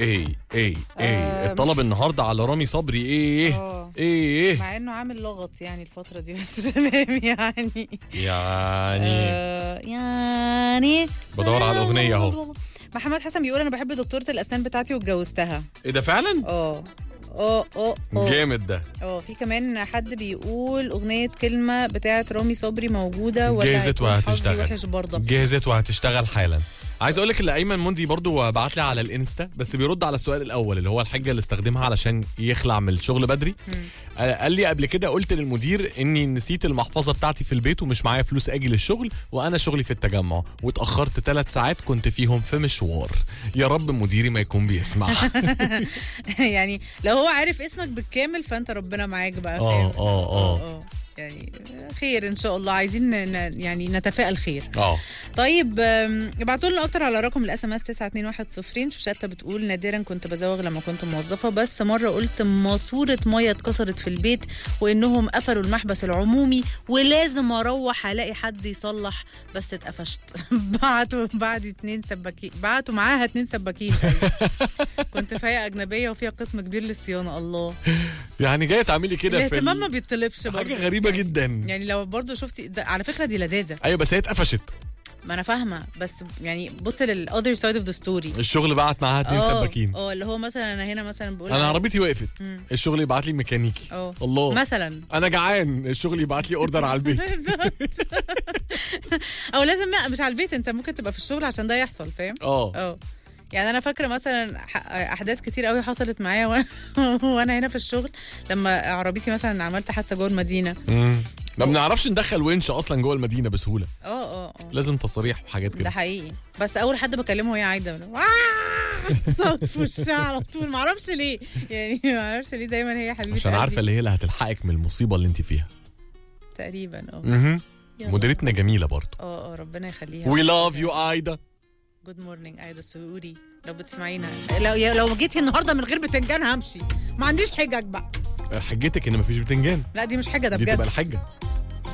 ايه ايه ايه آم. الطلب النهارده على رامي صبري ايه اه ايه مع انه عامل لغط يعني الفترة دي بس تمام يعني يعني آه يعني بدور على الأغنية أهو. محمد حسن بيقول انا بحب دكتورة الاسنان بتاعتي واتجوزتها ايه ده فعلا اه اه اه اه جامد ده اه في كمان حد بيقول اغنية كلمة بتاعت رامي صبري موجودة ولا جهزت هيكون حظي وهتشتغل. وحش برضه جهزت وهتشتغل حالا عايز اقول لك اللي ايمن موندي برضو بعت لي على الانستا بس بيرد على السؤال الاول اللي هو الحاجه اللي استخدمها علشان يخلع من الشغل بدري آه، قال لي قبل كده قلت للمدير اني نسيت المحفظه بتاعتي في البيت ومش معايا فلوس اجي للشغل وانا شغلي في التجمع واتاخرت ثلاث ساعات كنت فيهم في مشوار يا رب مديري ما يكون بيسمع يعني لو هو عارف اسمك بالكامل فانت ربنا معاك بقى اه فاهم اه اه يعني خير ان شاء الله عايزين ن- يعني نتفائل خير اه طيب آم، ابعتوا لنا اكتر على رقم الاس ام اس 92110 شوشته بتقول نادرا كنت بزوغ لما كنت موظفه بس مره قلت ماسوره ميه اتكسرت في البيت وانهم قفلوا المحبس العمومي ولازم اروح الاقي حد يصلح بس اتقفشت بعتوا بعد اتنين سباكين بعتوا معاها اتنين سباكين كنت في هيئه اجنبيه وفيها قسم كبير للصيانه الله يعني جايه تعملي كده في الاهتمام ما ال- بيطلبش برضه حاجه غريبه جدا يعني لو برضه شفتي ده على فكره دي لذاذه ايوه بس هي اتقفشت ما انا فاهمه بس يعني بص للاذر سايد اوف ذا ستوري الشغل بعت معاها اتنين سباكين اه اللي هو مثلا انا هنا مثلا بقول انا عربيتي وقفت الشغل يبعت لي ميكانيكي اه الله مثلا انا جعان الشغل يبعت لي اوردر على البيت بالظبط. او لازم لا مش على البيت انت ممكن تبقى في الشغل عشان ده يحصل فاهم اه اه يعني انا فاكره مثلا ح- احداث كتير قوي حصلت معايا وأنا- وانا هنا في الشغل لما عربيتي مثلا عملت حادثه جوه المدينه مم. ما بنعرفش ندخل winch اصلا جوه المدينه بسهوله اه اه اه لازم تصاريح وحاجات ده كده حقيقي بس اول حد بكلمه هي عايده آه! صوت في وشها على طول ما اعرفش ليه يعني ما اعرفش ليه دايما هي حبيبه عشان قلبي. عارفه اللي هي اللي هتلحقك من المصيبه اللي انت فيها تقريبا اه مهم. يلا. مديرتنا جميله برضه اه اه ربنا يخليها وي لاف يو ايدا جود مورنينج ايدا السعودي لو بتسمعينا لو يا- لو جيتي النهارده من غير بتنجان همشي ما عنديش حجج بقى حجتك ان مفيش بتنجان لا دي مش حجه ده دي تبقى بجد الحجه